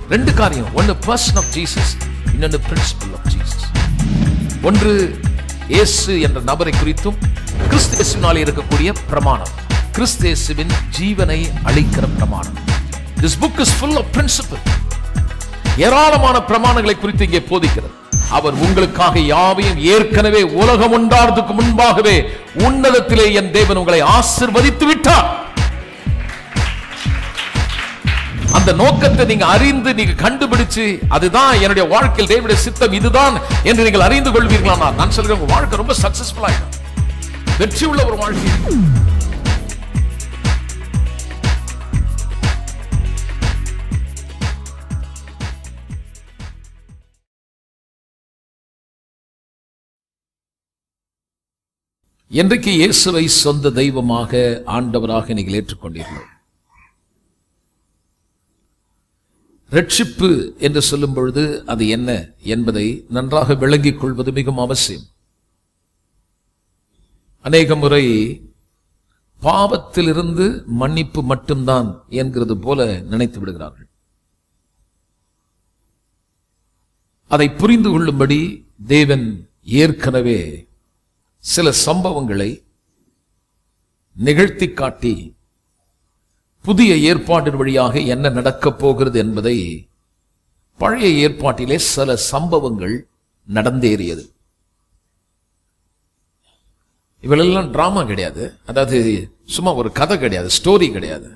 ரெண்டு காரியம் ஒன்னு பர்சன் ஆஃப் ஜீசஸ் இன்னொன்னு பிரின்சிபல் ஆஃப் ஜீசஸ் ஒன்று இயேசு என்ற நபரை குறித்தும் கிறிஸ்து இயேசுவினாலே இருக்கக்கூடிய பிரமாணம் கிறிஸ்து இயேசுவின் ஜீவனை அளிக்கிற பிரமாணம் this book is full of principle ஏராளமான பிரமாணங்களை குறித்து இங்கே போதிக்கிறது அவர் உங்களுக்காக யாவையும் ஏற்கனவே உலகம் உண்டாறதுக்கு முன்பாகவே உன்னதத்திலே என் தேவன் உங்களை ஆசிர்வதித்து விட்டார் அந்த நோக்கத்தை நீங்க அறிந்து நீங்க கண்டுபிடிச்சு அதுதான் என்னுடைய வாழ்க்கையில் தேவனுடைய சித்தம் இதுதான் என்று நீங்கள் அறிந்து கொள்வீர்களா நான் சொல்றேன் உங்க வாழ்க்கை ரொம்ப சக்சஸ்ஃபுல் ஆயிடும் வெற்றி உள்ள ஒரு வாழ்க்கை என்றைக்கு இயேசுவை சொந்த தெய்வமாக ஆண்டவராக நீங்கள் ஏற்றுக்கொண்டீர்கள் ரட்சிப்பு என்று சொல்லும் பொழுது அது என்ன என்பதை நன்றாக விளங்கிக் கொள்வது மிகவும் அவசியம் அநேக முறை பாவத்திலிருந்து மன்னிப்பு மட்டும்தான் என்கிறது போல நினைத்து விடுகிறார்கள் அதை புரிந்து கொள்ளும்படி தேவன் ஏற்கனவே சில சம்பவங்களை நிகழ்த்தி காட்டி புதிய ஏற்பாட்டின் வழியாக என்ன நடக்கப் போகிறது என்பதை பழைய ஏற்பாட்டிலே சில சம்பவங்கள் நடந்தேறியது இவளெல்லாம் டிராமா கிடையாது அதாவது சும்மா ஒரு கதை கிடையாது ஸ்டோரி கிடையாது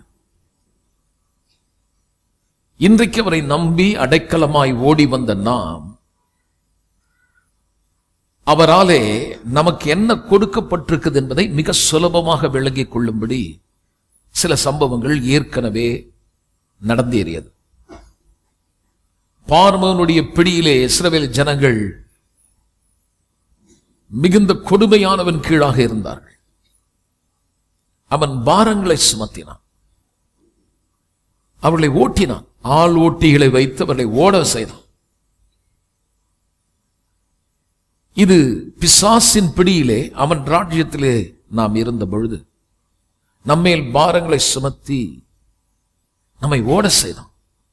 இன்றைக்கு அவரை நம்பி அடைக்கலமாய் ஓடி வந்த நாம் அவராலே நமக்கு என்ன கொடுக்கப்பட்டிருக்குது என்பதை மிக சுலபமாக விளங்கிக் கொள்ளும்படி சில சம்பவங்கள் ஏற்கனவே நடந்தேறியது பார்மனுடைய பிடியிலே இஸ்ரவேல் ஜனங்கள் மிகுந்த கொடுமையானவன் கீழாக இருந்தார்கள் அவன் பாரங்களை சுமத்தினான் அவர்களை ஓட்டினான் ஆள் ஓட்டிகளை வைத்து அவர்களை ஓட செய்தான் இது பிசாசின் பிடியிலே அவன் ராஜ்யத்திலே நாம் இருந்த பொழுது நம்மேல் பாரங்களை சுமத்தி நம்மை ஓட செய்தான்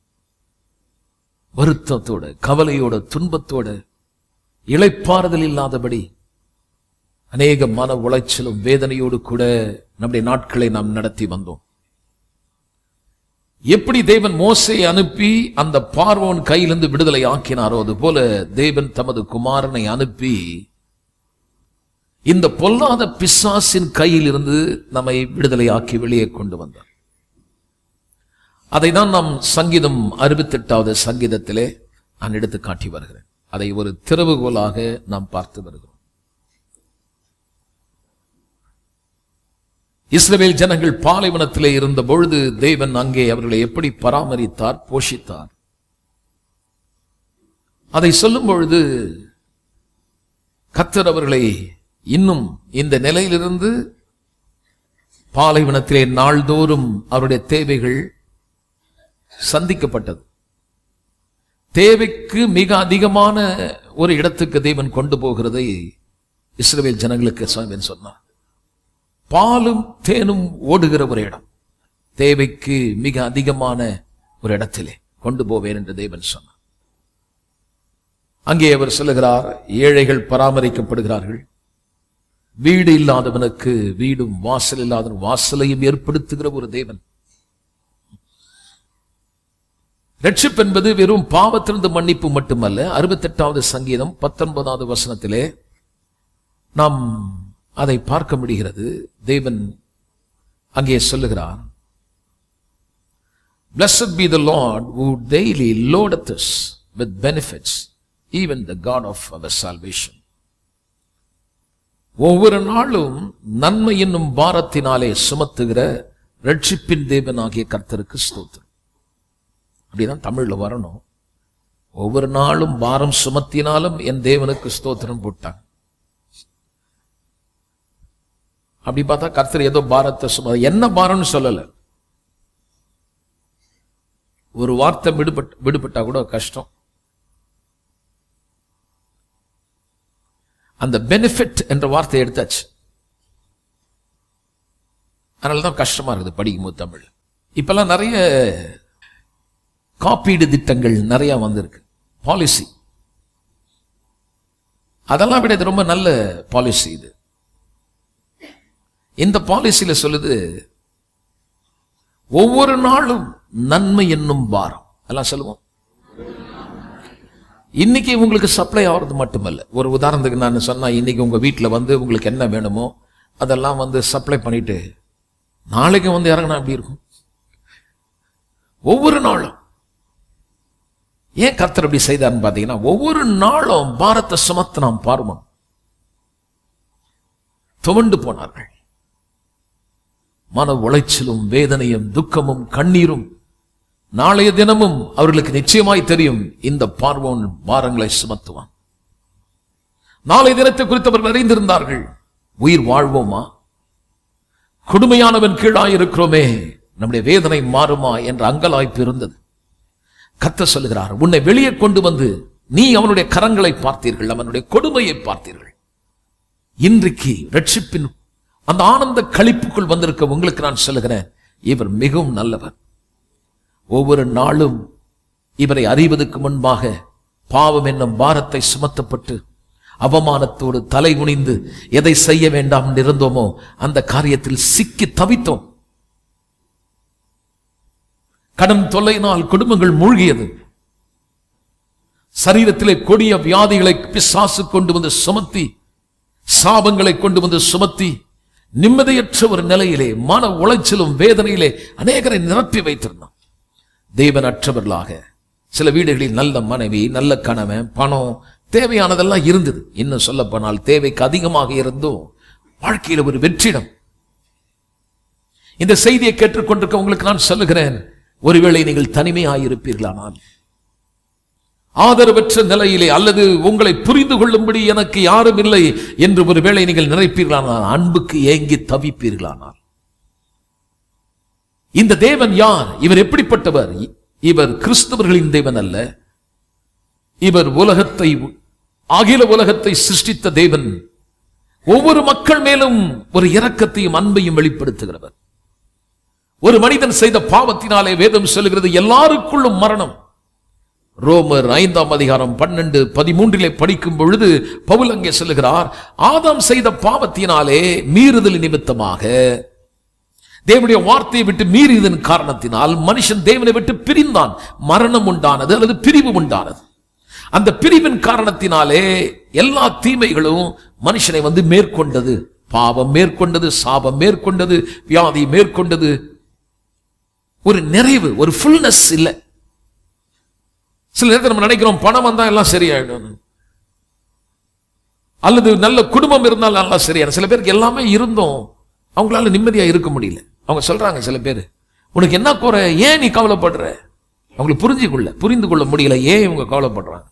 வருத்தத்தோட கவலையோட துன்பத்தோட இளைப்பாறுதல் இல்லாதபடி அநேக மன உளைச்சலும் வேதனையோடு கூட நம்முடைய நாட்களை நாம் நடத்தி வந்தோம் எப்படி தேவன் மோசை அனுப்பி அந்த பார்வோன் கையிலிருந்து விடுதலை ஆக்கினாரோ அது போல தேவன் தமது குமாரனை அனுப்பி இந்த பொல்லாத பிசாசின் கையில் இருந்து நம்மை விடுதலை ஆக்கி வெளியே கொண்டு வந்தார் அதை தான் நாம் சங்கீதம் அறுபத்தெட்டாவது சங்கீதத்திலே நான் எடுத்து காட்டி வருகிறேன் அதை ஒரு திறவுகோலாக நாம் பார்த்து வருகிறோம் இஸ்ரவேல் ஜனங்கள் பாலைவனத்திலே இருந்த பொழுது தேவன் அங்கே அவர்களை எப்படி பராமரித்தார் போஷித்தார் அதை சொல்லும் பொழுது கத்தர் அவர்களை இன்னும் இந்த நிலையிலிருந்து பாலைவனத்திலே நாள்தோறும் அவருடைய தேவைகள் சந்திக்கப்பட்டது தேவைக்கு மிக அதிகமான ஒரு இடத்துக்கு தேவன் கொண்டு போகிறதை இஸ்ரவேல் ஜனங்களுக்கு சுவாமின் சொன்னார் பாலும் தேனும் ஓடுகிற ஒரு இடம் தேவைக்கு மிக அதிகமான ஒரு இடத்திலே கொண்டு போவேன் என்று தேவன் சொன்னார் அங்கே அவர் சொல்லுகிறார் ஏழைகள் பராமரிக்கப்படுகிறார்கள் வீடு இல்லாதவனுக்கு வீடும் வாசல் இல்லாதவன் வாசலையும் ஏற்படுத்துகிற ஒரு தேவன் ரட்சிப்பு என்பது வெறும் பாவத்திலிருந்து மன்னிப்பு மட்டுமல்ல அறுபத்தெட்டாவது சங்கீதம் பத்தொன்பதாவது வசனத்திலே நாம் அதை பார்க்க முடிகிறது தேவன் அங்கே சொல்லுகிறார் Blessed be the Lord who daily loadeth us with benefits, even the God of our salvation. ஒவ்வொரு நாளும் நன்மை என்னும் பாரத்தினாலே சுமத்துகிற ரட்சிப்பின் தேவனாகிய கர்த்தருக்கு ஸ்தோத்திரம் அப்படிதான் தமிழ்ல வரணும் ஒவ்வொரு நாளும் பாரம் சுமத்தினாலும் என் தேவனுக்கு ஸ்தோத்திரம் போட்டாங்க அப்படி பார்த்தா கர்த்தர் ஏதோ பாரத்தை சும என்ன பாரம்னு சொல்லல ஒரு வார்த்தை விடுபட் விடுபட்டா கூட கஷ்டம் அந்த பெனிஃபிட் என்ற வார்த்தையை எடுத்தாச்சு அதனால தான் கஷ்டமா இருக்குது படிக்கும்போது தமிழ் இப்பெல்லாம் நிறைய காப்பீடு திட்டங்கள் நிறைய வந்திருக்கு பாலிசி அதெல்லாம் விட இது ரொம்ப நல்ல பாலிசி இது இந்த பாலிசியில சொல்லுது ஒவ்வொரு நாளும் நன்மை என்னும் பாரம் எல்லாம் சொல்லுவோம் இன்னைக்கு உங்களுக்கு சப்ளை ஆகிறது மட்டுமல்ல ஒரு உதாரணத்துக்கு நான் சொன்னா இன்னைக்கு உங்க வீட்டில் வந்து உங்களுக்கு என்ன வேணுமோ அதெல்லாம் வந்து சப்ளை பண்ணிட்டு நாளைக்கு வந்து இறங்கினா எப்படி இருக்கும் ஒவ்வொரு நாளும் ஏன் கர்த்தர் அப்படி செய்தார்னு பார்த்தீங்கன்னா ஒவ்வொரு நாளும் பாரத்தை சுமத்தினான் பார்வன் துவண்டு போனார்கள் மன உளைச்சலும் வேதனையும் துக்கமும் கண்ணீரும் நாளைய தினமும் அவர்களுக்கு நிச்சயமாய் தெரியும் இந்த பார்வோன் பாரங்களை சுமத்துவான் நாளைய தினத்தை குறித்து அவர்கள் அறிந்திருந்தார்கள் உயிர் வாழ்வோமா கொடுமையானவன் கீழாய் இருக்கிறோமே நம்முடைய வேதனை மாறுமா என்ற அங்கலாய்ப்பு இருந்தது கத்த சொல்லுகிறார் உன்னை வெளியே கொண்டு வந்து நீ அவனுடைய கரங்களை பார்த்தீர்கள் அவனுடைய கொடுமையை பார்த்தீர்கள் இன்றைக்கு ரட்சிப்பின் அந்த ஆனந்த களிப்புக்குள் வந்திருக்க உங்களுக்கு நான் சொல்லுகிறேன் இவர் மிகவும் நல்லவர் ஒவ்வொரு நாளும் இவரை அறிவதற்கு முன்பாக பாவம் என்னும் பாரத்தை சுமத்தப்பட்டு அவமானத்தோடு தலை குனிந்து எதை செய்ய வேண்டாம் என்று இருந்தோமோ அந்த காரியத்தில் சிக்கி தவித்தோம் கடன் தொல்லையினால் குடும்பங்கள் மூழ்கியது சரீரத்திலே கொடிய வியாதிகளை பிசாசு கொண்டு வந்து சுமத்தி சாபங்களை கொண்டு வந்து சுமத்தி நிம்மதியற்ற ஒரு நிலையிலே மன உளைச்சலும் வேதனையிலே அநேகரை நிரப்பி வைத்திருந்தான் தேவன் அற்றவர்களாக சில வீடுகளில் நல்ல மனைவி நல்ல கணவன் பணம் தேவையானதெல்லாம் இருந்தது இன்னும் சொல்ல போனால் தேவைக்கு அதிகமாக இருந்தும் வாழ்க்கையில் ஒரு வெற்றிடம் இந்த செய்தியை கேட்டுக்கொண்டிருக்க உங்களுக்கு நான் சொல்லுகிறேன் ஒருவேளை நீங்கள் தனிமையாயிருப்பீர்களானால் ஆதரவற்ற நிலையிலே அல்லது உங்களை புரிந்து கொள்ளும்படி எனக்கு யாரும் இல்லை என்று ஒருவேளை நீங்கள் நினைப்பீர்களானால் அன்புக்கு ஏங்கி தவிப்பீர்களானால் இந்த தேவன் யார் இவர் எப்படிப்பட்டவர் இவர் கிறிஸ்தவர்களின் தேவன் அல்ல இவர் உலகத்தை அகில உலகத்தை சிருஷ்டித்த தேவன் ஒவ்வொரு மக்கள் மேலும் ஒரு இரக்கத்தையும் அன்பையும் வெளிப்படுத்துகிறவர் ஒரு மனிதன் செய்த பாவத்தினாலே வேதம் சொல்லுகிறது எல்லாருக்குள்ளும் மரணம் ரோமர் ஐந்தாம் அதிகாரம் பன்னெண்டு பதிமூன்றிலே படிக்கும் பொழுது பவுல் அங்கே சொல்லுகிறார் ஆதாம் செய்த பாவத்தினாலே மீறுதல் நிமித்தமாக தேவனுடைய வார்த்தையை விட்டு மீறியதன் காரணத்தினால் மனுஷன் தேவனை விட்டு பிரிந்தான் மரணம் உண்டானது அல்லது பிரிவு உண்டானது அந்த பிரிவின் காரணத்தினாலே எல்லா தீமைகளும் மனுஷனை வந்து மேற்கொண்டது பாவம் மேற்கொண்டது சாபம் மேற்கொண்டது வியாதி மேற்கொண்டது ஒரு நிறைவு ஒரு ஃபுல்னஸ் இல்லை சில நேரத்தில் நம்ம நினைக்கிறோம் பணம் வந்தா எல்லாம் சரியாயிடும் அல்லது நல்ல குடும்பம் இருந்தால் நல்லா சரியாயிடும் சில பேருக்கு எல்லாமே இருந்தோம் அவங்களால நிம்மதியா இருக்க முடியல அவங்க சொல்றாங்க சில பேர் உனக்கு என்ன குறை ஏன் நீ கவலைப்படுற அவங்களுக்கு புரிஞ்சு கொள்ள புரிந்து கொள்ள முடியல ஏன் இவங்க கவலைப்படுறாங்க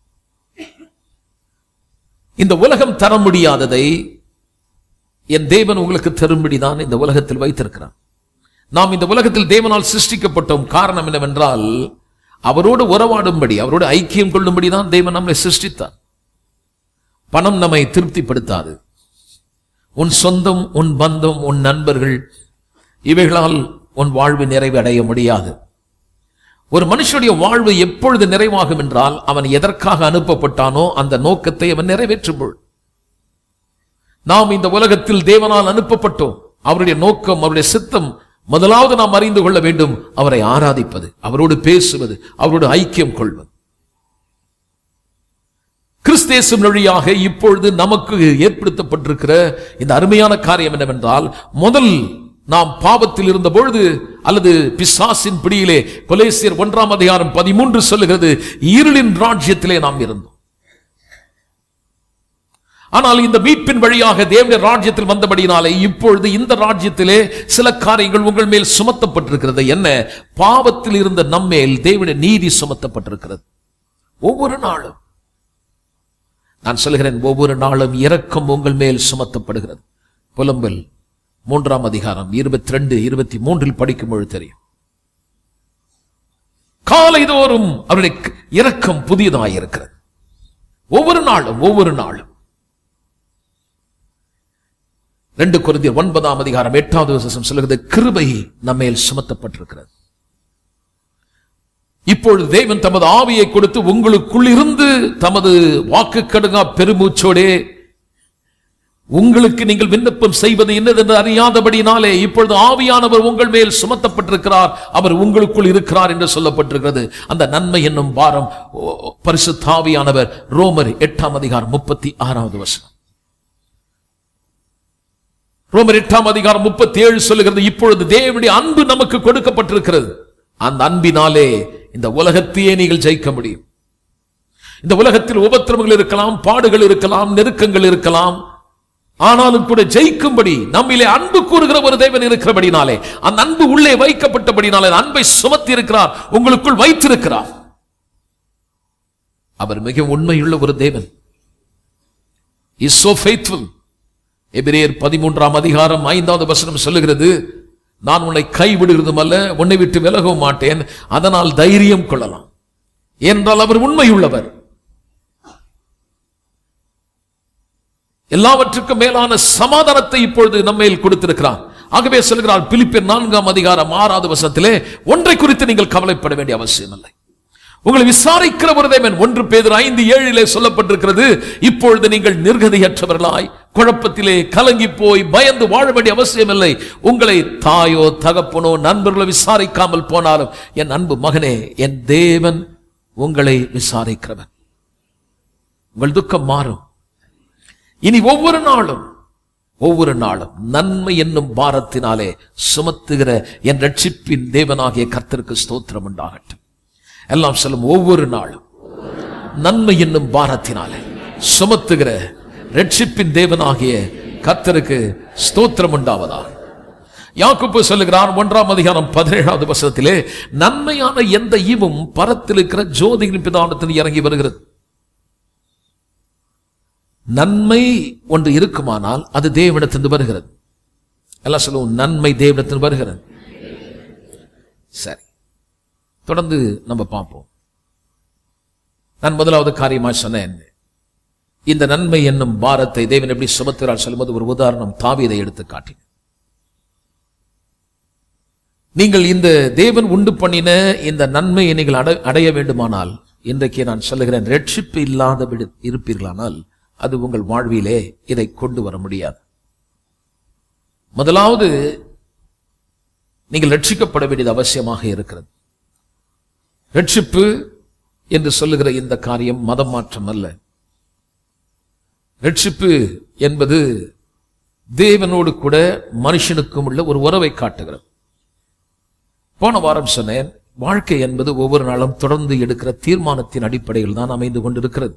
இந்த உலகம் தர முடியாததை என் தேவன் உங்களுக்கு தரும்படிதான் இந்த உலகத்தில் வைத்திருக்கிறான் நாம் இந்த உலகத்தில் தேவனால் சிருஷ்டிக்கப்பட்டோம் காரணம் என்னவென்றால் அவரோடு உறவாடும்படி அவரோடு ஐக்கியம் கொள்ளும்படி தான் தேவன் நம்மை சிருஷ்டித்தார் பணம் நம்மை திருப்திப்படுத்தாது உன் சொந்தம் உன் பந்தம் உன் நண்பர்கள் இவைகளால் உன் வாழ்வு நிறைவு அடைய முடியாது ஒரு மனுஷனுடைய வாழ்வு எப்பொழுது நிறைவாகும் என்றால் அவன் எதற்காக அனுப்பப்பட்டானோ அந்த நோக்கத்தை அவன் நிறைவேற்றும் நாம் இந்த உலகத்தில் தேவனால் அனுப்பப்பட்டோம் அவருடைய நோக்கம் அவருடைய சித்தம் முதலாவது நாம் அறிந்து கொள்ள வேண்டும் அவரை ஆராதிப்பது அவரோடு பேசுவது அவரோடு ஐக்கியம் கொள்வது கிறிஸ்தேசம் வழியாக இப்பொழுது நமக்கு ஏற்படுத்தப்பட்டிருக்கிற இந்த அருமையான காரியம் என்னவென்றால் முதல் நாம் பாவத்தில் இருந்த பொழுது அல்லது பிசாசின் பிடியிலே கொலேசியர் ஒன்றாம் அதிகாரம் பதிமூன்று சொல்லுகிறது இருளின் ராஜ்யத்திலே நாம் இருந்தோம் ஆனால் இந்த மீட்பின் வழியாக தேவனுடைய ராஜ்யத்தில் வந்தபடினாலே இப்பொழுது இந்த ராஜ்யத்திலே சில காரியங்கள் உங்கள் மேல் சுமத்தப்பட்டிருக்கிறது என்ன பாவத்தில் இருந்த நம்மேல் தேவனுடைய நீதி சுமத்தப்பட்டிருக்கிறது ஒவ்வொரு நாளும் நான் சொல்கிறேன் ஒவ்வொரு நாளும் இரக்கம் உங்கள் மேல் சுமத்தப்படுகிறது புலம்பல் மூன்றாம் அதிகாரம் இருபத்தி ரெண்டு இருபத்தி மூன்றில் படிக்கும் பொழுது தெரியும் காலைதோறும் அவருடைய இரக்கம் புதியதாயிருக்கிறது ஒவ்வொரு நாளும் ஒவ்வொரு நாளும் ரெண்டு குருந்தியர் ஒன்பதாம் அதிகாரம் எட்டாவது விசேஷம் சொல்லுகிறது கிருபை நம்மேல் சுமத்தப்பட்டிருக்கிறது இப்பொழுது தேவன் தமது ஆவியை கொடுத்து உங்களுக்குள் இருந்து தமது வாக்கு கடுங்கா பெருமூச்சோடே உங்களுக்கு நீங்கள் விண்ணப்பம் செய்வது என்னதென்று அறியாதபடினாலே இப்பொழுது ஆவியானவர் உங்கள் மேல் சுமத்தப்பட்டிருக்கிறார் அவர் உங்களுக்குள் இருக்கிறார் என்று சொல்லப்பட்டிருக்கிறது அந்த நன்மை என்னும் பாரம் ஓ, பரிசுத்த ஆவியானவர் ரோமர் எட்டாம் அதிகாரம் முப்பத்தி ஆறாவது வசனம் ரோமர் எட்டாம் அதிகாரம் முப்பத்தி ஏழு சொல்லுகிறது இப்பொழுது தேவனுடைய அன்பு நமக்கு கொடுக்கப்பட்டிருக்கிறது அந்த அன்பினாலே இந்த உலகத்தையே நீங்கள் ஜெயிக்க முடியும் இந்த உலகத்தில் உபத்திரவங்கள் இருக்கலாம் பாடுகள் இருக்கலாம் நெருக்கங்கள் இருக்கலாம் ஆனாலும் கூட ஜெயிக்கும்படி நம்மிலே அன்பு கூறுகிற ஒரு தேவன் இருக்கிறபடினாலே அந்த அன்பு உள்ளே வைக்கப்பட்டபடினாலே அந்த அன்பை சுமத்தி இருக்கிறார் உங்களுக்குள் வைத்திருக்கிறார் அவர் மிக உண்மையுள்ள ஒரு தேவன் இஸ் so faithful எபிரேயர் பதிமூன்றாம் அதிகாரம் ஐந்தாவது வசனம் சொல்லுகிறது நான் உன்னை கைவிடுகிறதும் அல்ல உன்னை விட்டு விலகவும் மாட்டேன் அதனால் தைரியம் கொள்ளலாம் என்றால் அவர் உண்மையுள்ளவர் எல்லாவற்றுக்கும் மேலான சமாதானத்தை இப்பொழுது நம்மேல் கொடுத்திருக்கிறார் ஆகவே சொல்கிறார் பிலிப்பியர் நான்காம் அதிகாரம் ஆறாவது வசனத்திலே ஒன்றை குறித்து நீங்கள் கவலைப்பட வேண்டிய அவசியம் இல்லை உங்களை விசாரிக்கிற ஒரு தேவன் ஒன்று பேதர் ஐந்து ஏழிலே சொல்லப்பட்டிருக்கிறது இப்பொழுது நீங்கள் நிர்கதியற்றவர்களாய் குழப்பத்திலே கலங்கி போய் பயந்து வாழ வேண்டிய அவசியம் இல்லை உங்களை தாயோ தகப்பனோ நண்பர்களோ விசாரிக்காமல் போனாலும் என் அன்பு மகனே என் தேவன் உங்களை விசாரிக்கிறவன் உங்கள் துக்கம் மாறும் இனி ஒவ்வொரு நாளும் ஒவ்வொரு நாளும் நன்மை என்னும் பாரத்தினாலே சுமத்துகிற என் ரட்சிப்பின் தேவனாகிய கர்த்தருக்கு ஸ்தோத்திரம் உண்டாகட்டும் எல்லாம் சொல்லும் ஒவ்வொரு நாளும் நன்மை என்னும் பாரத்தினாலே சுமத்துகிற ரட்சிப்பின் தேவனாகிய கர்த்தருக்கு ஸ்தோத்திரம் உண்டாவதாக யாக்கோப்பு சொல்லுகிறார் ஒன்றாம் அதிகாரம் பதினேழாவது வசனத்திலே நன்மையான எந்த ஈவும் பரத்தில் இருக்கிற ஜோதியின் பிதானத்தில் இறங்கி வருகிறது நன்மை ஒன்று இருக்குமானால் அது தேவனிடத்திலிருந்து வருகிறது எல்லாம் சொல்லுவோம் நன்மை தேவனிடத்தில் வருகிறது சரி தொடர்ந்து நம்ம பார்ப்போம் நான் முதலாவது காரியமா சொன்னேன் இந்த நன்மை என்னும் பாரத்தை தேவன் எப்படி சுமத்துகிறார் சொல்லும்போது ஒரு உதாரணம் தாவீதை எடுத்து காட்டினேன் நீங்கள் இந்த தேவன் உண்டு பண்ணின இந்த நன்மையை நீங்கள் அட- அடைய வேண்டுமானால் இன்றைக்கு நான் சொல்லுகிறேன் ரட்சிப்பு இல்லாத விடு- இருப்பீர்களானால் அது உங்கள் வாழ்விலே இதை கொண்டு வர முடியாது முதலாவது நீங்கள் ரட்சிக்கப்பட வேண்டியது அவசியமாக இருக்கிறது ரட்சிப்பு என்று சொல்லுகிற இந்த காரியம் மதம் மாற்றம் அல்ல ரட்சிப்பு என்பது தேவனோடு கூட மனுஷனுக்கும் உள்ள ஒரு உறவை காட்டுகிறது போன வாரம் சொன்னேன் வாழ்க்கை என்பது ஒவ்வொரு நாளும் தொடர்ந்து எடுக்கிற தீர்மானத்தின் அடிப்படையில் தான் அமைந்து கொண்டிருக்கிறது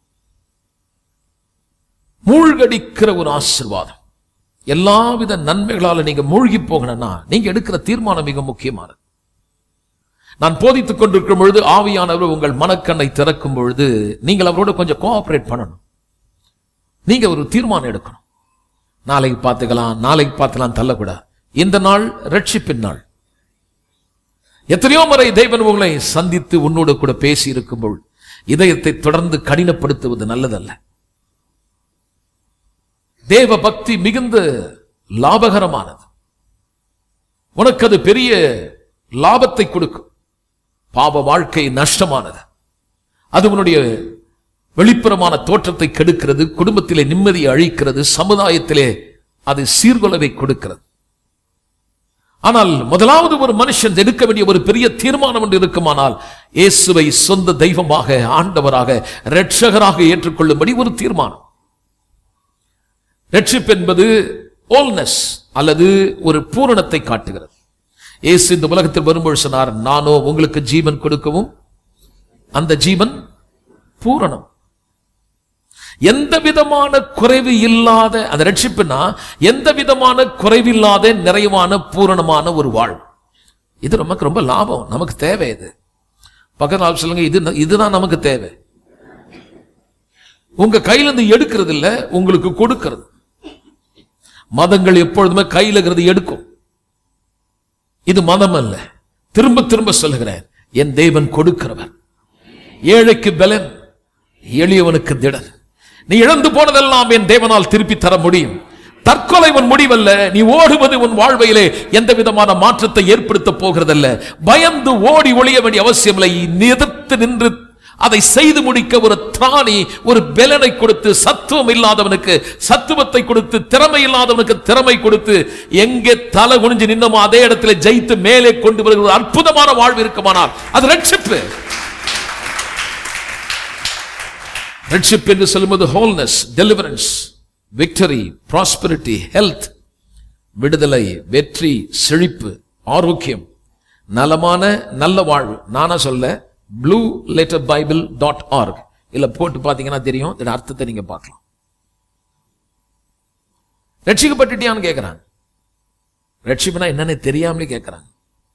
மூழ்கடிக்கிற ஒரு ஆசீர்வாதம் எல்லாவித நன்மைகளால நீங்க மூழ்கி போகணும்னா நீங்க எடுக்கிற தீர்மானம் மிக முக்கியமானது நான் போதித்துக் கொண்டிருக்கும் பொழுது ஆவியானவர் உங்கள் மனக்கண்ணை திறக்கும் பொழுது நீங்கள் அவரோட கொஞ்சம் கோஆபரேட் பண்ணணும் நீங்க ஒரு தீர்மானம் எடுக்கணும் நாளைக்கு பார்த்துக்கலாம் நாளைக்கு பார்த்துக்கலாம் தள்ளக்கூடாது இந்த நாள் ரட்சிப்பின் நாள் எத்தனையோ முறை தேவன் உங்களை சந்தித்து உன்னோடு கூட பேசி இருக்கும்போது இதயத்தை தொடர்ந்து கடினப்படுத்துவது நல்லதல்ல தேவ பக்தி மிகுந்த லாபகரமானது உனக்கு அது பெரிய லாபத்தை கொடுக்கும் பாவ வாழ்க்கை நஷ்டமானது அது உன்னுடைய வெளிப்புறமான தோற்றத்தை கெடுக்கிறது குடும்பத்திலே நிம்மதியை அழிக்கிறது சமுதாயத்திலே அது சீர்குலைவை கொடுக்கிறது ஆனால் முதலாவது ஒரு மனுஷன் எடுக்க வேண்டிய ஒரு பெரிய தீர்மானம் ஒன்று இருக்குமானால் இயேசுவை சொந்த தெய்வமாக ஆண்டவராக இரட்சகராக ஏற்றுக்கொள்ளும்படி ஒரு தீர்மானம் ரட்சிப்பு என்பது ஓல்னஸ் அல்லது ஒரு பூரணத்தை காட்டுகிறது இயேசு இந்த உலகத்தில் வரும்போது சொன்னார் நானோ உங்களுக்கு ஜீவன் கொடுக்கவும் அந்த ஜீவன் பூரணம் எந்த விதமான குறைவு இல்லாத அந்த ரட்சிப்புனா எந்த விதமான குறைவில்லாத நிறைவான பூரணமான ஒரு வாழ்வு இது நமக்கு ரொம்ப லாபம் நமக்கு தேவை இது பக்கத்து ஆள் சொல்லுங்க இது இதுதான் நமக்கு தேவை உங்க கையில இருந்து எடுக்கிறது இல்ல உங்களுக்கு கொடுக்கிறது மதங்கள் எப்பொழுதுமே கையில இருக்கிறது எடுக்கும் இது மதம் அல்ல திரும்ப திரும்ப சொல்லுகிறேன் என் தேவன் கொடுக்கிறவர் ஏழைக்கு பலன் எளியவனுக்கு திடன் நீ இழந்து போனதெல்லாம் என் தேவனால் திருப்பி தர முடியும் தற்கொலை உன் முடிவல்ல நீ ஓடுவது உன் வாழ்வையிலே எந்த விதமான மாற்றத்தை ஏற்படுத்த போகிறதல்ல பயந்து ஓடி ஒளிய வேண்டிய அவசியம் இல்லை நீ எதிர்த்து நின்று அதை செய்து முடிக்க ஒரு திராணி ஒரு பெலனை கொடுத்து சத்துவம் இல்லாதவனுக்கு சத்துவத்தை கொடுத்து திறமை இல்லாதவனுக்கு திறமை கொடுத்து எங்கே தலை குனிஞ்சு நின்னமோ அதே இடத்துல ஜெயித்து மேலே கொண்டு வருகிற ஒரு அற்புதமான வாழ்வு இருக்குமானால் அது ரட்சிப்பு ரட்சிப்பு என்று சொல்லும்போது wholeness deliverance victory prosperity health விடுதலை வெற்றி செழிப்பு ஆரோக்கியம் நலமான நல்ல வாழ்வு நானா சொல்ல Blue Letter Bible dot org இல்ல போட்டு பார்த்தீங்கன்னா தெரியும் இதோட அர்த்தத்தை நீங்க பார்க்கலாம் ரட்சிக்கப்பட்டுட்டியான்னு கேட்கிறாங்க ரட்சிப்புனா என்னன்னு தெரியாமலே கேட்கிறாங்க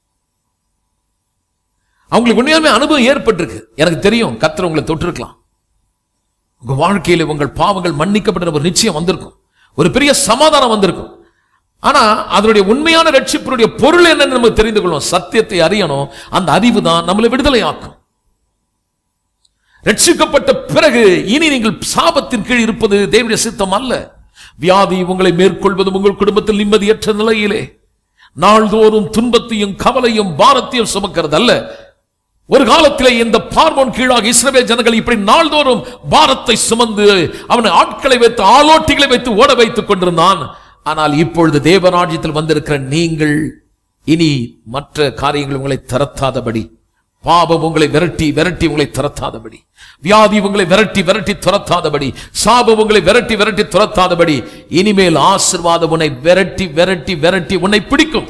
அவங்களுக்கு உண்மையாலுமே அனுபவம் ஏற்பட்டிருக்கு எனக்கு தெரியும் கத்தர் உங்களை தொட்டிருக்கலாம் உங்க வாழ்க்கையில உங்கள் பாவங்கள் மன்னிக்கப்பட்ட ஒரு நிச்சயம் வந்திருக்கும் ஒரு பெரிய சமாதானம் வந்திருக்கும் ஆனா அதனுடைய உண்மையான ரட்சிப்பினுடைய பொருள் என்னன்னு நம்ம தெரிந்து கொள்வோம் சத்தியத்தை அறியணும் அந்த அறிவு தான் நம்மளை விடுதலை ஆக்கும் ரட்சிக்கப்பட்ட பிறகு இனி நீங்கள் சாபத்தின் கீழ் இருப்பது தேவனுடைய சித்தம் அல்ல வியாதி உங்களை மேற்கொள்வதும் உங்கள் குடும்பத்தில் நிம்மதியற்ற நிலையிலே நாள்தோறும் துன்பத்தையும் கவலையும் பாரத்தையும் சுமக்கிறது அல்ல ஒரு காலத்திலே இந்த பார்வோன் கீழாக இஸ்ரவேல் ஜனங்கள் இப்படி நாள்தோறும் பாரத்தை சுமந்து அவனை ஆட்களை வைத்து ஆலோட்டிகளை வைத்து ஓட வைத்துக் கொண்டிருந்தான் ஆனால் இப்பொழுது தேவராஜ்யத்தில் வந்திருக்கிற நீங்கள் இனி மற்ற காரியங்கள் உங்களை திறத்தாதபடி பாவம் உங்களை விரட்டி விரட்டி உங்களை துரத்தாதபடி வியாதி உங்களை விரட்டி விரட்டி துரத்தாதபடி சாபம் உங்களை விரட்டி விரட்டி துரத்தாதபடி இனிமேல் ஆசிர்வாதம் உன்னை விரட்டி விரட்டி விரட்டி உன்னை பிடிக்கும்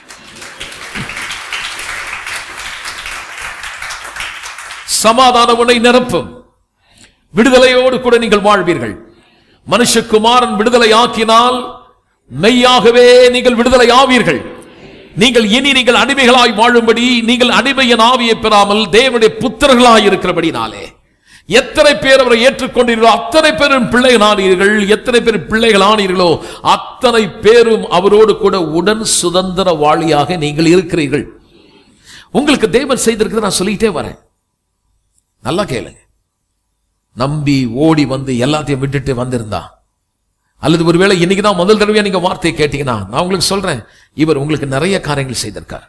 சமாதானம் உன்னை நிரப்பும் விடுதலையோடு கூட நீங்கள் வாழ்வீர்கள் மனுஷகுமாரன் விடுதலை ஆக்கினால் மெய்யாகவே நீங்கள் விடுதலை ஆவீர்கள் நீங்கள் இனி நீங்கள் அடிமைகளாய் வாழும்படி நீங்கள் அடிமையின் ஆவியை பெறாமல் தேவனுடைய புத்திரர்களாய் இருக்கிறபடினாலே எத்தனை பேர் அவரை ஏற்றுக்கொண்டீர்களோ அத்தனை பேரும் பிள்ளைகளானீர்கள் எத்தனை பேர் பிள்ளைகளானீர்களோ அத்தனை பேரும் அவரோடு கூட உடன் சுதந்திர வாளியாக நீங்கள் இருக்கிறீர்கள் உங்களுக்கு தேவன் செய்திருக்கிறது நான் சொல்லிட்டே வரேன் நல்லா கேளுங்க நம்பி ஓடி வந்து எல்லாத்தையும் விட்டுட்டு வந்திருந்தா அல்லது ஒருவேளை இன்னைக்கு தான் முதல் தடவையா நீங்க வார்த்தையை கேட்டீங்கன்னா நான் உங்களுக்கு சொல்றேன் இவர் உங்களுக்கு நிறைய காரியங்கள் செய்திருக்கார்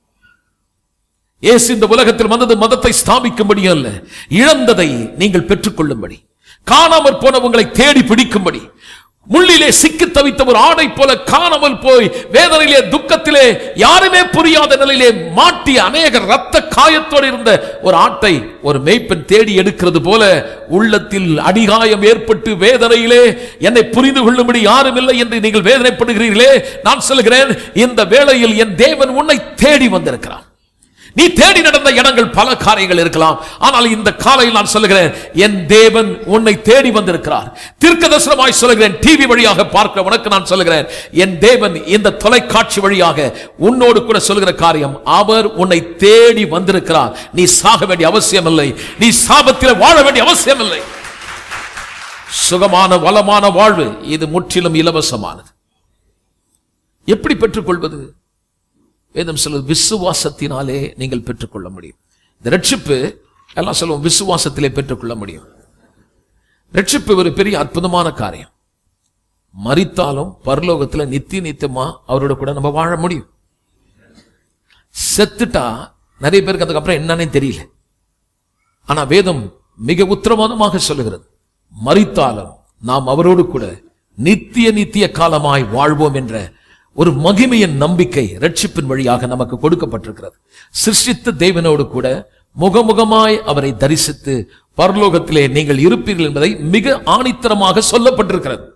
இயேசு இந்த உலகத்தில் வந்தது மதத்தை ஸ்தாபிக்கும்படி அல்ல இழந்ததை நீங்கள் பெற்றுக்கொள்ளும்படி காணாமற் போன உங்களை தேடி பிடிக்கும்படி முள்ளிலே சிக்கி தவித்த ஒரு ஆடை போல காணாமல் போய் வேதனையிலே துக்கத்திலே யாருமே புரியாத நிலையிலே மாட்டிய அநேக ரத்த காயத்தோடு இருந்த ஒரு ஆட்டை ஒரு மேய்ப்பன் தேடி எடுக்கிறது போல உள்ளத்தில் அடிகாயம் ஏற்பட்டு வேதனையிலே என்னை புரிந்து கொள்ளும்படி யாரும் இல்லை என்று நீங்கள் வேதனைப்படுகிறீர்களே நான் சொல்கிறேன் இந்த வேளையில் என் தேவன் உன்னை தேடி வந்திருக்கிறான் நீ தேடி நடந்த இடங்கள் பல காரியங்கள் இருக்கலாம் ஆனால் இந்த காலையில் நான் சொல்லுகிறேன் என் தேவன் உன்னை தேடி வந்திருக்கிறார் தீர்க்க தரிசனமாய் சொல்லுகிறேன் டிவி வழியாக பார்க்க உனக்கு நான் சொல்லுகிறேன் என் தேவன் இந்த தொலைக்காட்சி வழியாக உன்னோடு கூட சொல்லுகிற காரியம் அவர் உன்னை தேடி வந்திருக்கிறார் நீ சாக வேண்டிய அவசியம் இல்லை நீ சாபத்தில் வாழ வேண்டிய அவசியம் இல்லை சுகமான வளமான வாழ்வு இது முற்றிலும் இலவசமானது எப்படி பெற்றுக்கொள்வது வேதம் சொல்லுவது விசுவாசத்தினாலே நீங்கள் பெற்றுக்கொள்ள முடியும் இந்த ரட்சிப்பு எல்லாம் சொல்லுவோம் விசுவாசத்திலே பெற்றுக்கொள்ள முடியும் ரட்சிப்பு ஒரு பெரிய அற்புதமான காரியம் மரித்தாலும் பரலோகத்துல நித்திய நித்தியமா அவரோட கூட நம்ம வாழ முடியும் செத்துட்டா நிறைய பேருக்கு அதுக்கப்புறம் என்னன்னே தெரியல ஆனா வேதம் மிக உத்தரவாதமாக சொல்லுகிறது மரித்தாலும் நாம் அவரோடு கூட நித்திய நித்திய காலமாய் வாழ்வோம் என்ற ஒரு மகிமையின் நம்பிக்கை ரட்சிப்பின் வழியாக நமக்கு கொடுக்கப்பட்டிருக்கிறது சிருஷ்டித்த தேவனோடு கூட முகமுகமாய் அவரை தரிசித்து பரலோகத்திலே நீங்கள் இருப்பீர்கள் என்பதை மிக ஆணித்தரமாக சொல்லப்பட்டிருக்கிறது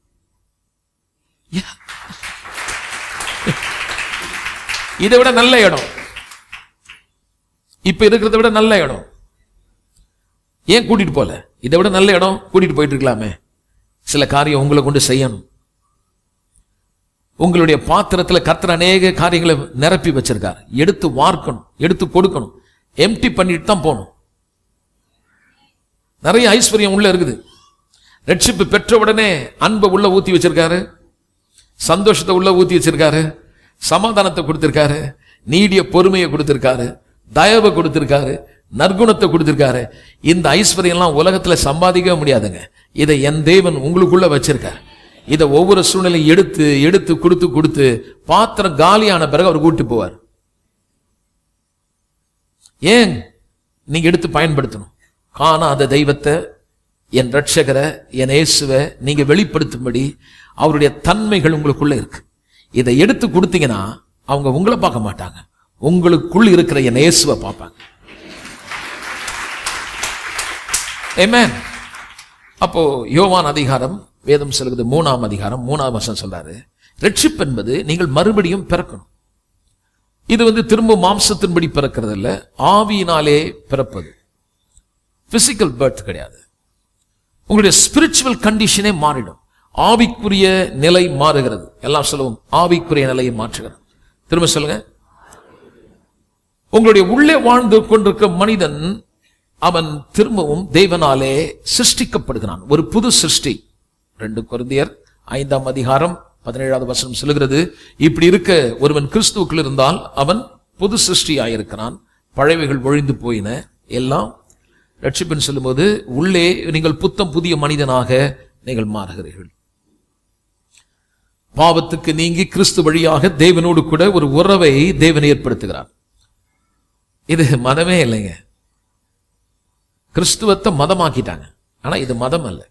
இதை விட நல்ல இடம் இப்ப இருக்கிறத விட நல்ல இடம் ஏன் கூட்டிட்டு போல இதை விட நல்ல இடம் கூட்டிட்டு போயிட்டு இருக்கலாமே சில காரியம் உங்களை கொண்டு செய்யணும் உங்களுடைய பாத்திரத்துல கர்த்தர் அநேக காரியங்களை நிரப்பி வச்சிருக்கார் எடுத்து வார்க்கணும் எடுத்து கொடுக்கணும் எம்டி பண்ணிட்டு தான் போகணும் நிறைய ஐஸ்வர்யம் உள்ள இருக்குது ரட்சிப்பு பெற்ற உடனே அன்பை உள்ள ஊத்தி வச்சிருக்காரு சந்தோஷத்தை உள்ள ஊத்தி வச்சிருக்காரு சமாதானத்தை கொடுத்திருக்காரு நீடிய பொறுமையை கொடுத்திருக்காரு தயவை கொடுத்திருக்காரு நற்குணத்தை கொடுத்திருக்காரு இந்த ஐஸ்வர்யம்லாம் உலகத்துல சம்பாதிக்கவே முடியாதுங்க இதை என் தேவன் உங்களுக்குள்ள வச்சிருக்கார் இதை ஒவ்வொரு சூழ்நிலையும் எடுத்து எடுத்து கொடுத்து கொடுத்து பாத்திரம் காலியான பிறகு அவர் கூட்டி போவார் ஏன் நீங்க எடுத்து பயன்படுத்தணும் காணாத தெய்வத்தை என் ரட்சகரை என் இயேசுவை நீங்க வெளிப்படுத்தும்படி அவருடைய தன்மைகள் உங்களுக்குள்ள இருக்கு இதை எடுத்து கொடுத்தீங்கன்னா அவங்க உங்களை பார்க்க மாட்டாங்க உங்களுக்குள் இருக்கிற என் இயேசுவை பார்ப்பாங்க Amen. அப்போ யோவான் அதிகாரம் வேதம் சொல்லுகிறது மூணாம் அதிகாரம் மூணாம் வருஷம் சொல்றாரு ரட்சிப்பு என்பது நீங்கள் மறுபடியும் பிறக்கணும் இது வந்து திரும்ப மாம்சத்தின்படி பிறக்கிறது இல்ல ஆவியினாலே பிறப்பது பிசிக்கல் பர்த் கிடையாது உங்களுடைய ஸ்பிரிச்சுவல் கண்டிஷனே மாறிடும் ஆவிக்குரிய நிலை மாறுகிறது எல்லாம் சொல்லுவோம் ஆவிக்குரிய நிலையை மாற்றுகிறது திரும்ப சொல்லுங்க உங்களுடைய உள்ளே வாழ்ந்து கொண்டிருக்க மனிதன் அவன் திரும்பவும் தேவனாலே சிருஷ்டிக்கப்படுகிறான் ஒரு புது சிருஷ்டி ரெண்டு கொரிந்தியர் ஐந்தாம் அதிகாரம் பதினேழாவது வசனம் சொல்லுகிறது இப்படி இருக்க ஒருவன் கிறிஸ்துவுக்குள் இருந்தால் அவன் புது சிருஷ்டியாயிருக்கிறான் பழையவைகள் ஒழிந்து போயின எல்லாம் ரட்சிப்பின் சொல்லும்போது உள்ளே நீங்கள் புத்தம் புதிய மனிதனாக நீங்கள் மாறுகிறீர்கள் பாவத்துக்கு நீங்கி கிறிஸ்து வழியாக தேவனோடு கூட ஒரு உறவை தேவன் ஏற்படுத்துகிறார் இது மதமே இல்லைங்க கிறிஸ்துவத்தை மதமாக்கிட்டாங்க ஆனா இது மதம் அல்ல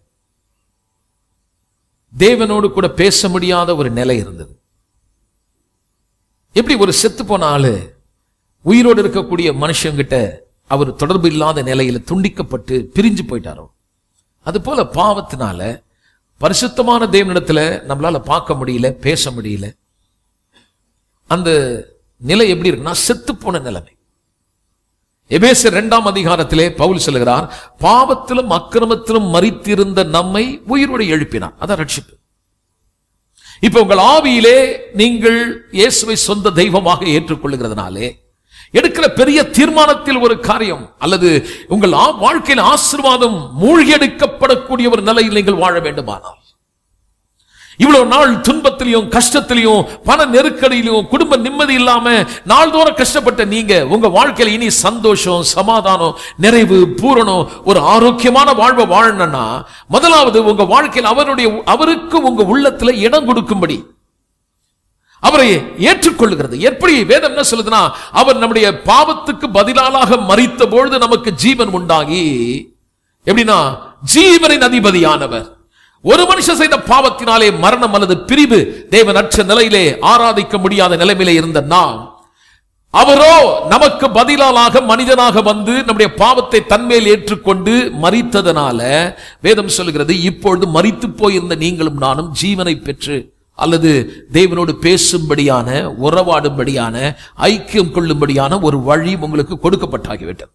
தேவனோடு கூட பேச முடியாத ஒரு நிலை இருந்தது எப்படி ஒரு செத்து போன ஆளு உயிரோடு இருக்கக்கூடிய மனுஷங்கிட்ட அவர் தொடர்பு இல்லாத நிலையில துண்டிக்கப்பட்டு பிரிஞ்சு போயிட்டாரோ அது போல பாவத்தினால பரிசுத்தமான தேவனிடத்துல நம்மளால பார்க்க முடியல பேச முடியல அந்த நிலை எப்படி இருக்குன்னா செத்து போன நிலைமை எபேசர் இரண்டாம் அதிகாரத்திலே பவுல் சொல்லுகிறார் பாவத்திலும் அக்கிரமத்திலும் மறித்திருந்த நம்மை உயிரோடு எழுப்பினார் அதான் ரட்சிப்பு இப்ப உங்கள் ஆவியிலே நீங்கள் இயேசுவை சொந்த தெய்வமாக ஏற்றுக்கொள்ளுகிறதுனாலே எடுக்கிற பெரிய தீர்மானத்தில் ஒரு காரியம் அல்லது உங்கள் ஆ- வாழ்க்கையில் ஆசீர்வாதம் மூழ்கியெடுக்கப்படக்கூடிய ஒரு நிலையில் நீங்கள் வாழ வேண்டுமானால் இவ்வளவு நாள் துன்பத்திலையும் கஷ்டத்திலையும் பண நெருக்கடியிலும் குடும்ப நிம்மதி இல்லாம நாள்தோறும் கஷ்டப்பட்ட நீங்க உங்க வாழ்க்கையில இனி சந்தோஷம் சமாதானம் நிறைவு பூரணம் ஒரு ஆரோக்கியமான வாழ்வை வாழணும்னா முதலாவது உங்க வாழ்க்கையில் அவருடைய அவருக்கு உங்க உள்ளத்துல இடம் கொடுக்கும்படி அவரை ஏற்றுக்கொள்ளுகிறது எப்படி வேதம் என்ன சொல்லுதுன்னா அவர் நம்முடைய பாவத்துக்கு பதிலாக மறித்த பொழுது நமக்கு ஜீவன் உண்டாகி எப்படின்னா ஜீவனின் அதிபதியானவர் ஒரு மனுஷன் செய்த பாவத்தினாலே மரணம் அல்லது பிரிவு தேவனற்ற நிலையிலே ஆராதிக்க முடியாத நிலைமையிலே இருந்த நாம் அவரோ நமக்கு பதிலாக மனிதனாக வந்து நம்முடைய பாவத்தை தன்மேல் ஏற்றுக்கொண்டு மறித்ததனால வேதம் சொல்லுகிறது இப்பொழுது மறித்து போயிருந்த நீங்களும் நானும் ஜீவனை பெற்று அல்லது தேவனோடு பேசும்படியான உறவாடும்படியான ஐக்கியம் கொள்ளும்படியான ஒரு வழி உங்களுக்கு கொடுக்கப்பட்டாகிவிட்டது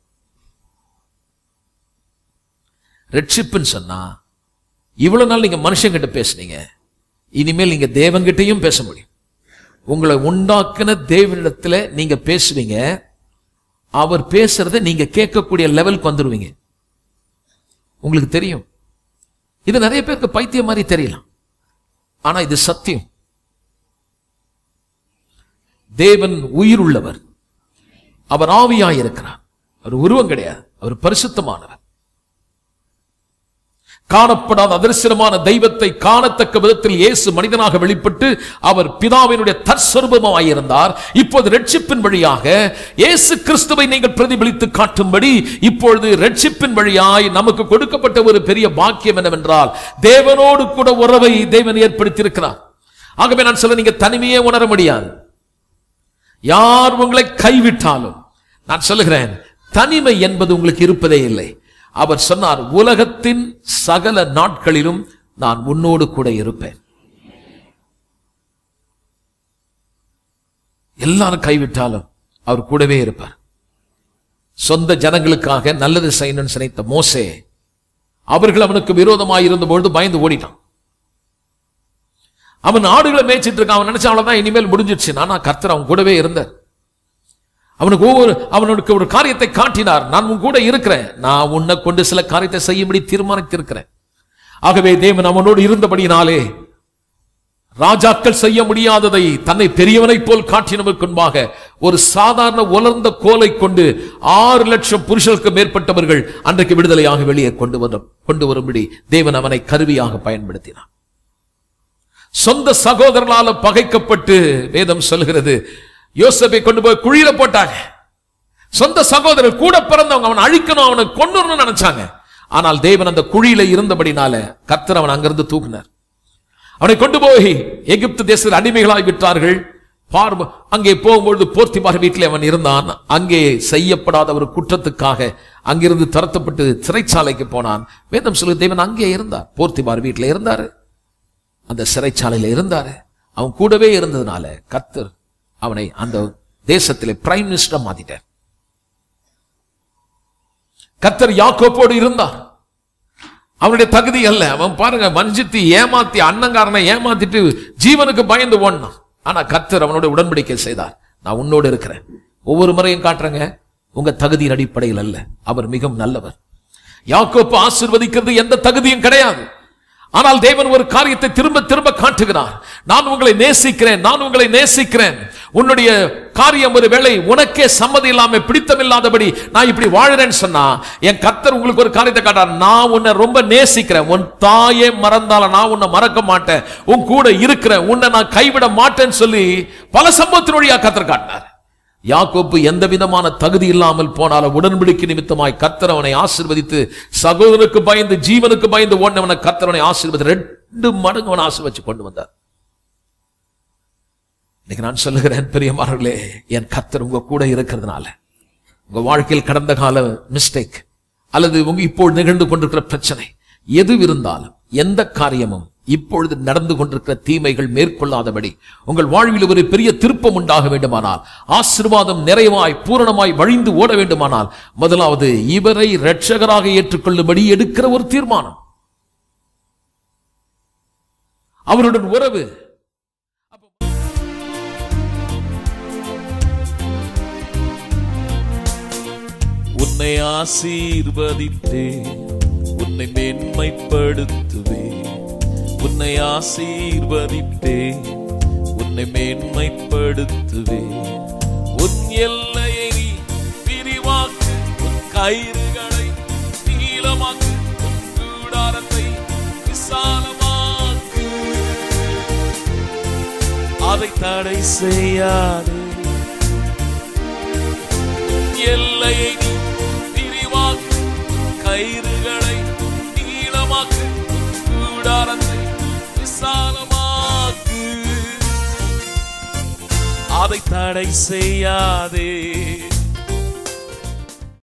ரட்சிப்புன்னு சொன்னா இவ்வளவு நாள் நீங்க மனுஷங்கிட்ட பேசுனீங்க இனிமேல் நீங்க தேவன்கிட்டயும் பேச முடியும் உங்களை உண்டாக்குன தேவனிடத்துல நீங்க பேசுவீங்க அவர் பேசுறதை நீங்க கேட்கக்கூடிய லெவலுக்கு வந்துருவீங்க உங்களுக்கு தெரியும் இது நிறைய பேருக்கு பைத்தியம் மாதிரி தெரியலாம் ஆனா இது சத்தியம் தேவன் உயிர் உள்ளவர் அவர் ஆவியாயிருக்கிறார் அவர் உருவம் கிடையாது அவர் பரிசுத்தமானவர் காணப்படாத அதர்சனமான தெய்வத்தை காணத்தக்க விதத்தில் இயேசு மனிதனாக வெளிப்பட்டு அவர் பிதாவினுடைய தற்சொரூபமாயிருந்தார் இப்போது ரட்சிப்பின் வழியாக இயேசு கிறிஸ்துவை நீங்கள் பிரதிபலித்து காட்டும்படி இப்பொழுது ரட்சிப்பின் வழியாய் நமக்கு கொடுக்கப்பட்ட ஒரு பெரிய பாக்கியம் என்னவென்றால் தேவனோடு கூட உறவை தேவன் ஏற்படுத்தியிருக்கிறார் ஆகவே நான் சொல்ல நீங்க தனிமையே உணர முடியாது யார் உங்களை கைவிட்டாலும் நான் சொல்லுகிறேன் தனிமை என்பது உங்களுக்கு இருப்பதே இல்லை அவர் சொன்னார் உலகத்தின் சகல நாட்களிலும் நான் உன்னோடு கூட இருப்பேன் எல்லாரும் கைவிட்டாலும் அவர் கூடவே இருப்பார் சொந்த ஜனங்களுக்காக நல்லது செய்யணும்னு நினைத்த மோசே அவர்கள் அவனுக்கு விரோதமாக இருந்த பொழுது பயந்து ஓடிட்டான் அவன் ஆடுகளை மேய்ச்சிட்டு இருக்கான் அவன் நினைச்சான் அவ்வளவுதான் இனிமேல் முடிஞ்சிடுச்சு நானா கர்த்தர் அவன் கூடவே இருந்தார் அவனுக்கு ஒவ்வொரு அவனுக்கு ஒரு காரியத்தை காட்டினார் நான் உன் கூட இருக்கிறேன் நான் உன்னை கொண்டு சில காரியத்தை செய்யும்படி தீர்மானித்திருக்கிறேன் ஆகவே தேவன் அவனோடு இருந்தபடியினாலே ராஜாக்கள் செய்ய முடியாததை தன்னை பெரியவனைப் போல் காட்டினவருக்கு முன்பாக ஒரு சாதாரண உலர்ந்த கோலை கொண்டு ஆறு லட்சம் புருஷருக்கு மேற்பட்டவர்கள் அன்றைக்கு விடுதலையாக வெளியே கொண்டு வர கொண்டு வரும்படி தேவன் அவனை கருவியாக பயன்படுத்தினார் சொந்த சகோதரர்களால பகைக்கப்பட்டு வேதம் சொல்கிறது யோசேப்பை கொண்டு போய் குழியில போட்டாங்க சொந்த சகோதரர் கூட பிறந்தவங்க அவன் அழிக்கணும் அவனை கொண்டுறணும்னு நினைச்சாங்க ஆனால் தேவன் அந்த குழியில இருந்தபடினால கர்த்தர் அவன் அங்கிருந்து தூக்குனார் அவனை கொண்டு போய் எகிப்து தேசத்தில் அடிமைகளாய் விட்டார்கள் பார்வ அங்கே போகும்பொழுது போர்த்திமார் வீட்டில் அவன் இருந்தான் அங்கே செய்யப்படாத ஒரு குற்றத்துக்காக அங்கிருந்து துரத்தப்பட்டு சிறைச்சாலைக்கு போனான் வேதம் சொல்லு தேவன் அங்கே இருந்தார் போர்த்திமார் வீட்டில் இருந்தாரு அந்த சிறைச்சாலையில இருந்தாரு அவன் கூடவே இருந்ததுனால கர்த்தர் அவனை அந்த தேசத்திலே பிரைம் மினிஸ்டர் மாத்திட்டார் கர்த்தர் யாக்கோப்போடு இருந்தார் அவனுடைய தகுதி அல்ல அவன் பாருங்க வஞ்சித்து ஏமாத்தி அண்ணங்காரனை ஏமாத்திட்டு ஜீவனுக்கு பயந்து ஓடினான் ஆனா கர்த்தர் அவனோட உடன்படிக்கை செய்தார் நான் உன்னோடு இருக்கிறேன் ஒவ்வொரு முறையும் காட்டுறேங்க உங்க தகுதியின் அடிப்படையில் அல்ல அவர் மிகவும் நல்லவர் யாக்கோப்பு ஆசிர்வதிக்கிறது எந்த தகுதியும் கிடையாது ஆனால் தேவன் ஒரு காரியத்தை திரும்ப திரும்ப காட்டுகிறார் நான் உங்களை நேசிக்கிறேன் நான் உங்களை நேசிக்கிறேன் உன்னுடைய காரியம் ஒரு வேளை உனக்கே சம்மதி இல்லாம பிடித்தமில்லாதபடி நான் இப்படி வாழுறேன்னு சொன்னா என் கத்தர் உங்களுக்கு ஒரு காரியத்தை காட்டார் நான் உன்னை ரொம்ப நேசிக்கிறேன் உன் தாயே மறந்தால நான் உன்னை மறக்க மாட்டேன் உன் கூட இருக்கிறேன் உன்னை நான் கைவிட மாட்டேன்னு சொல்லி பல சம்பவத்தின் வழியா கத்தர் காட்டினார் யாக்கோப்பு எந்த விதமான தகுதி இல்லாமல் போனாலும் உடன்படிக்கை நிமித்தமாய் கத்தர் அவனை ஆசீர்வதித்து சகோதரனுக்கு பயந்து ஜீவனுக்கு பயந்து ஓடினவனை கத்தர் அவனை ஆசீர்வதி ரெண்டு மடங்கு அவனை ஆசீர்வச்சு கொண்டு வந்தார் இன்னைக்கு நான் சொல்லுகிறேன் பெரியமார்களே என் கத்தர் உங்க கூட இருக்கிறதுனால உங்க வாழ்க்கையில் கடந்த கால மிஸ்டேக் அல்லது உங்க இப்போது நிகழ்ந்து கொண்டிருக்கிற பிரச்சனை எது இருந்தாலும் எந்த காரியமும் இப்பொழுது நடந்து கொண்டிருக்கிற தீமைகள் மேற்கொள்ளாதபடி உங்கள் வாழ்வில் ஒரு பெரிய திருப்பம் உண்டாக வேண்டுமானால் ஆசீர்வாதம் நிறைவாய் பூரணமாய் வழிந்து ஓட வேண்டுமானால் முதலாவது இவரை இரட்சகராக ஏற்றுக்கொள்ளும்படி எடுக்கிற ஒரு தீர்மானம் அவருடன் உறவு உன்னை ஆசீர்வதித்தே உன்னை மேன்மைப்படுத்துவே உன்னை ஆசீர்வதித்தே உன்னை மேன்மைப்படுத்துவே உன் எல்லையை நீ விரிவாக்கு உன் கயிறுகளை நீளமாக்கு உன் கூடாரத்தை விசாலமாக்கு அதை தடை செய்யாதே எல்லையை நீ விரிவாக்கு கயிறுகளை நீளமாக்கு கூடாரத்தை விசாலமாக்கு அதை தடை செய்யாதே